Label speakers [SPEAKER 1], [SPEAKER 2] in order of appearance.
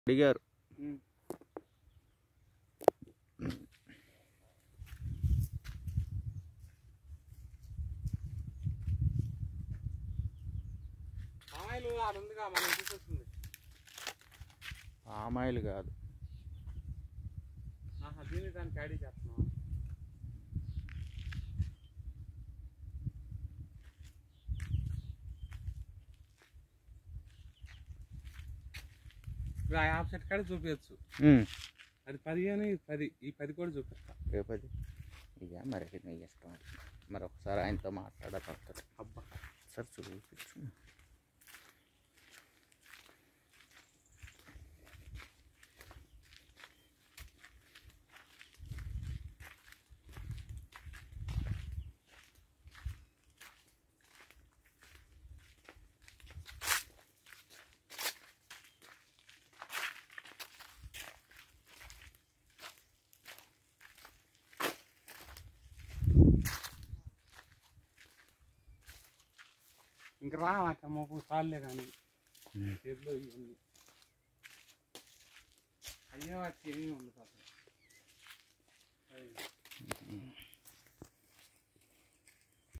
[SPEAKER 1] అడిగారు
[SPEAKER 2] అమ్మాయిలు అది ఉందిగా మనం చూసొస్తుంది
[SPEAKER 1] పామాయిల్ కాదు
[SPEAKER 2] ఆహా దీన్ని దానికి యాడీ చేస్తున్నాం ఇప్పుడు ఆ యాప్ సెట్ కాడ చూపించచ్చు
[SPEAKER 1] ఉమ్.
[SPEAKER 2] అది పదిహేను ఇది పది ఈ పది కూడా చూపిస్తా
[SPEAKER 1] రేపది ఇక మరి నీ ఇష్టం అది. మరి ఒకసారి ఆయనతో మాట్లాడాలి
[SPEAKER 2] అబ్బా
[SPEAKER 1] సార్ చూపించు
[SPEAKER 2] ఇంక రా నాకు అమ్మకు సార్లే కానీ
[SPEAKER 1] ఉమ్.
[SPEAKER 2] చేతిలో ఇవన్నీ అయ్యో వచ్చి ఏమీ ఉండదు అసలు అది.